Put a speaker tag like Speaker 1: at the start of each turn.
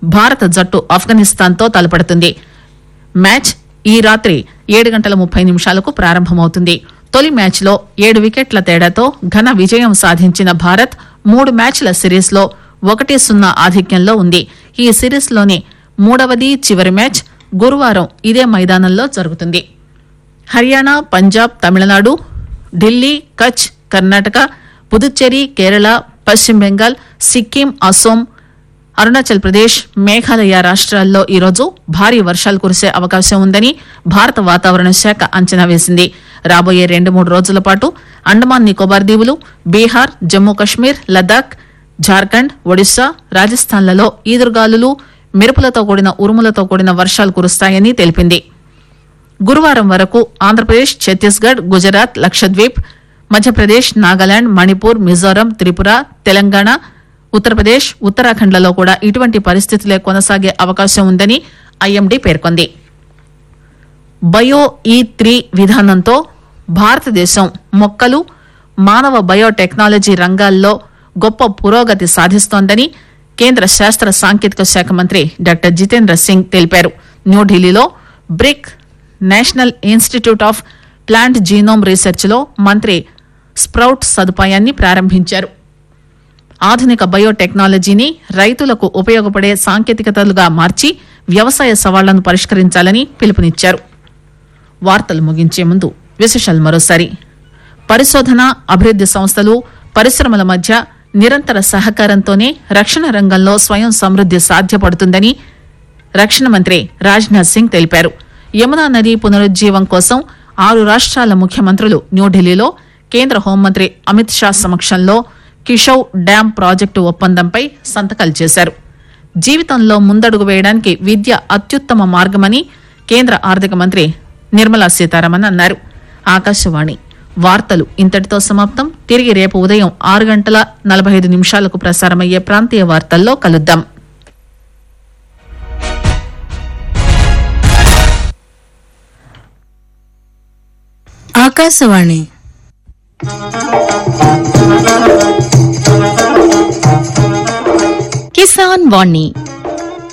Speaker 1: భారత జట్టు ఆఫ్ఘనిస్తాన్తో తలపడుతుంది మ్యాచ్ ఈ రాత్రి ఏడు గంటల ముప్పై నిమిషాలకు ప్రారంభమవుతుంది తొలి మ్యాచ్లో ఏడు వికెట్ల తేడాతో ఘన విజయం సాధించిన భారత్ మూడు మ్యాచ్ల సిరీస్లో ఒకటి సున్నా ఆధిక్యంలో ఉంది ఈ సిరీస్లోని మూడవది చివరి మ్యాచ్ గురువారం ఇదే మైదానంలో జరుగుతుంది హర్యానా పంజాబ్ తమిళనాడు ఢిల్లీ కచ్ కర్ణాటక పుదుచ్చేరి కేరళ పశ్చిమ బెంగాల్ సిక్కిం అసోం అరుణాచల్ ప్రదేశ్ మేఘాలయ రాష్ట్రాల్లో ఈరోజు భారీ వర్షాలు కురిసే అవకాశం ఉందని భారత వాతావరణ శాఖ అంచనా వేసింది రాబోయే రెండు మూడు రోజుల పాటు అండమాన్ నికోబార్ దీవులు బీహార్ జమ్మూ కశ్మీర్ లద్దాఖ్ జార్ఖండ్ ఒడిశా రాజస్థాన్లలో ఈదురుగాలులు మెరుపులతో కూడిన ఉరుములతో కూడిన వర్షాలు కురుస్తాయని తెలిపింది గురువారం వరకు ఆంధ్రప్రదేశ్ ఛత్తీస్గఢ్ గుజరాత్ లక్షద్వీప్ మధ్యప్రదేశ్ నాగాలాండ్ మణిపూర్ మిజోరం త్రిపుర తెలంగాణ ఉత్తరప్రదేశ్ ఉత్తరాఖండ్లలో కూడా ఇటువంటి పరిస్థితులే కొనసాగే అవకాశం ఉందని ఐఎండీ పేర్కొంది బయో ఈ త్రీ విధానంతో భారతదేశం మొక్కలు మానవ బయోటెక్నాలజీ రంగాల్లో గొప్ప పురోగతి సాధిస్తోందని కేంద్ర శాస్త్ర సాంకేతిక శాఖ మంత్రి డాక్టర్ జితేంద్ర సింగ్ తెలిపారు న్యూఢిల్లీలో BRIC national institute of plant genome research లో మంత్రి స్ప్రౌట్ సదుపాయాన్ని ప్రారంభించారు ఆధునిక బయోటెక్నాలజీని రైతులకు ఉపయోగపడే సాంకేతికతలుగా మార్చి వ్యవసాయ సవాళ్లను పరిష్కరించాలని పిలుపునిచ్చారు వార్తలు ముగించే ముందు విశేషాలు మరోసారి పరిశోధన అభివృద్ది సంస్థలు పరిశ్రమల మధ్య నిరంతర సహకారంతోనే రక్షణ రంగంలో స్వయం సమృద్ది సాధ్యపడుతుందని రక్షణ మంత్రి రాజ్నాథ్ సింగ్ తెలిపారు యమునా నది పునరుజ్జీవం కోసం ఆరు రాష్ట్రాల ముఖ్యమంత్రులు న్యూఢిల్లీలో కేంద్ర హోంమంత్రి అమిత్ షా సమక్షంలో కిషౌ డ్యాం ప్రాజెక్టు ఒప్పందంపై సంతకాలు చేశారు జీవితంలో ముందడుగు వేయడానికి విద్య అత్యుత్తమ మార్గమని కేంద్ర ఆర్థిక మంత్రి నిర్మలా సీతారామన్ అన్నారు ఆకాశవాణి వార్తలు ఇంతటితో సమాప్తం తిరిగి రేపు ఉదయం ఆరు గంటల నలభై ఐదు నిమిషాలకు ప్రసారమయ్యే ప్రాంతీయ వార్తల్లో కలుద్దాం
Speaker 2: ఆకాశవాణి
Speaker 3: కిసాన్ వాణి